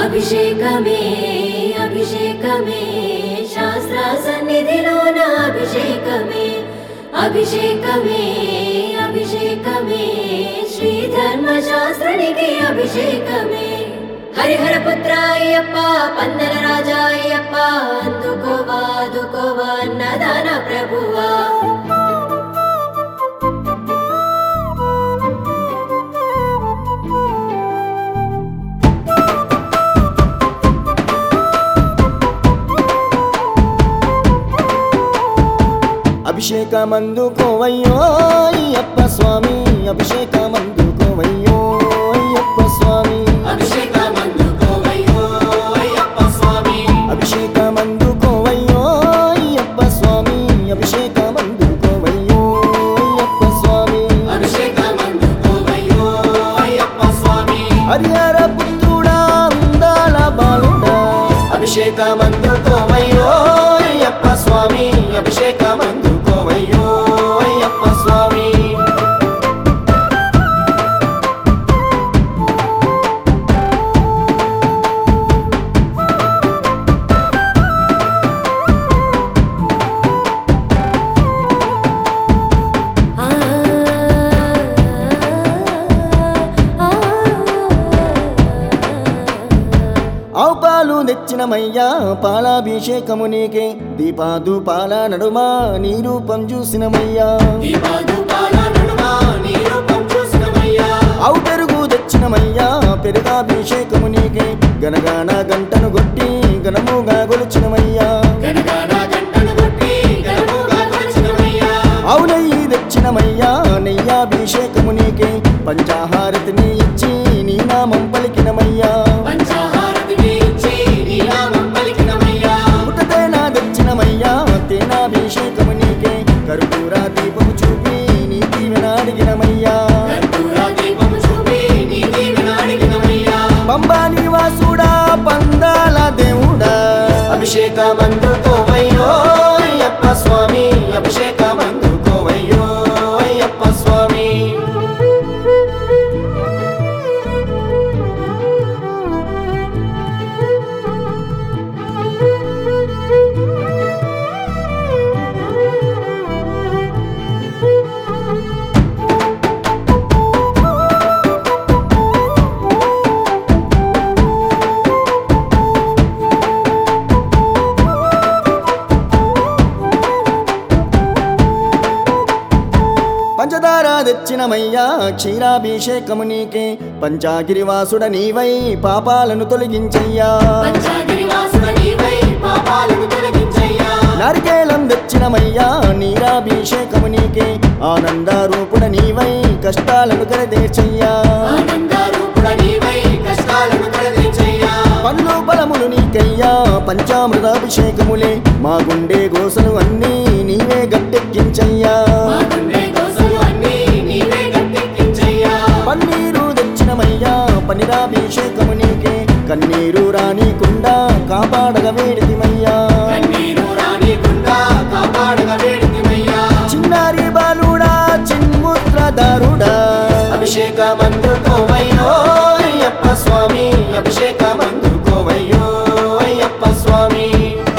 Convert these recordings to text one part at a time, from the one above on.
అభిషేకమే అభిషేకమే శాస్త్ర సన్నిధిలోన అభిషేకమే అభిషేకమే అభిషేకమే శ్రీ ధర్మశాస్త్రునికి అభిషేకమే హరిహర పుత్ర అయ్యప్ప పందల రాజా అయ్యప్ప అందుకోవా అందుకోవా అన్నదాన ప్రభువా అభిషేకమందుకోవయ్యో అయ్యప్ప స్వామి అభిషేకమందుకోవయ్యో అయ్యప్ప స్వామి అభిషేకమందుకోవయ్యో అయ్యప్ప స్వామి అభిషేకమందుకోవయ్యో అయ్యప్ప స్వామి అభిషేకమందుకోవయ్యో అయ్యప్ప స్వామి అభిషేకమందుకోవయ్యో అయ్యప్ప స్వామి హరిహర పుత్రుడా అందాల బాలుడా అభిషేకమందుకోవయ్యో అయ్యప్ప స్వామి అభిషేకమందుకోవయ్యో అయ్యప్ప స్వామి ఆ ఆ ఆవు పాలు తెచ్చినమయ్యా పాలాభిషేకము నీకే దీపాదు పాల నడుమ నీ రూపం చూసినమయ్యా దీపాదుపాల నడుమ నీ రూపం చూసినమయ్యా ఆవు పెరుగు తెచ్చినమయ్యా పెరుగాభిషేకము నీకే గనగాన గంటను కొట్టి గనముగా గొలిచినమయ్యా గనగాన గంటను కొట్టి గర్భముగా కొలిచినమయ్యా ఆవు నెయ్యి తెచ్చినమయ్యా నెయ్యాభిషేకము నీకే పంచాహారతిని ఇచ్చి నీ నామం పలికినమయ్యా పంచాహారతిని ఇచ్చి నీ నామం పలికినమయ్యా పుట్టతేనా తెచ్చినమయ్యా తేనాభిషేకము నీకే కర్పూర దీపము చూపి నీ దీవెన అడిగినమయ్యా కర్పూర దీపము చూపి నీ దీవెన అడిగినమయ్యా పంబా నివాసుడా పందాల దేవుడా అభిషేకమందుకోవయ్యో అయ్యప్ప స్వామి అభిషేకమందుకోవయ్యో అయ్యప్ప స్వామి పంచదార తెచ్చినమయ్యా క్షీరాభిషేకము నీకే పంచాగిరివాసుడ నీవై పాపాలను తొలగించయ్యా పంచాగిరివాసుడ నీవై పాపాలను తొలగించయ్యా నారికేళం తెచ్చినమయ్యా నీరాభిషేకము నీకే ఆనందరూపుడ నీవై కష్టాలను కరదేర్చయ్యా ఆనందరూపుడ నీవై కష్టాలను తొలగించయ్యా పళ్ళు బలములు నీకయ్యా పంచామృతాభిషేకములే మా గుండె గోసలు అన్నీ నీవే గట్టెక్కించయ్యా మా గుండె కోసలు అన్నీ నీవే గట్టెక్కించయ్యా పన్నీరు తెచ్చినమయ్యా పనిరాభిషేకము నీకే కన్నీరు రానికుండా కాపాడగ వేడితిమయ్యా కన్నీరు రానికుండా కాపాడగా వేడితిమయ్యా చిన్నారి బాలుడా చిన్ముద్రదారుడా అభిషేకమందుకోవయ్యో అయ్యప్ప స్వామి అభిషేకమందుకోవయ్యో అయ్యప్ప స్వామి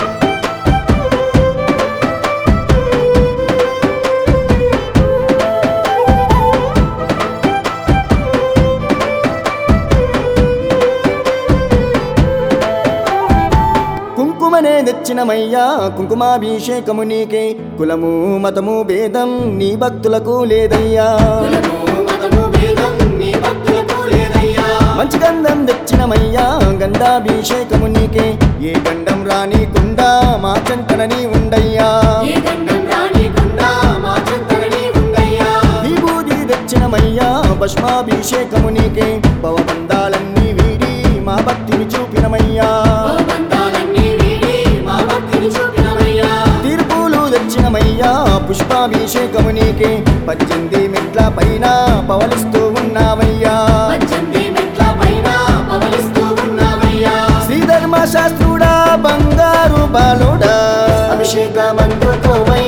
కుంకుమనే తెచ్చినమయ్యా కుంకుమాభిషేకము నీకే కులము మతము భేదం నీ భక్తులకు లేదయ్యా కులము, మతము భేదం నీ భక్తులకు లేదయ్యా మంచి గంధం తెచ్చినమయ్యా గంధాభిషేకము నీకే ఏ గండం రానికుండా మా చెంతనని ఉండయ్యా ఏ దండం రానికుండా మా చింతనని ఉండయ్యా విభూది తెచ్చినమయ్యా భస్మాభిషేకము నీకే పవబంధాలన్నీ వీడి మా భక్తిని చూపినమయ్యా బంధాలన్నీ వీడి మా భక్తిని చూపినవయ్యా తీర్పులు తెచ్చినమయ్యా పుష్పాభిషేకము నీకే పద్దెనిమిది మెట్ల పైన పవలిస్తూ ఉన్నావయ్యా పద్దెనిమిది మెట్ల పైన పవలిస్తూ ఉన్నావయ్యా శ్రీధర్మ శాస్త్రుడా బంగారు బాలుడా అభిషేకమందుకోవయ్యో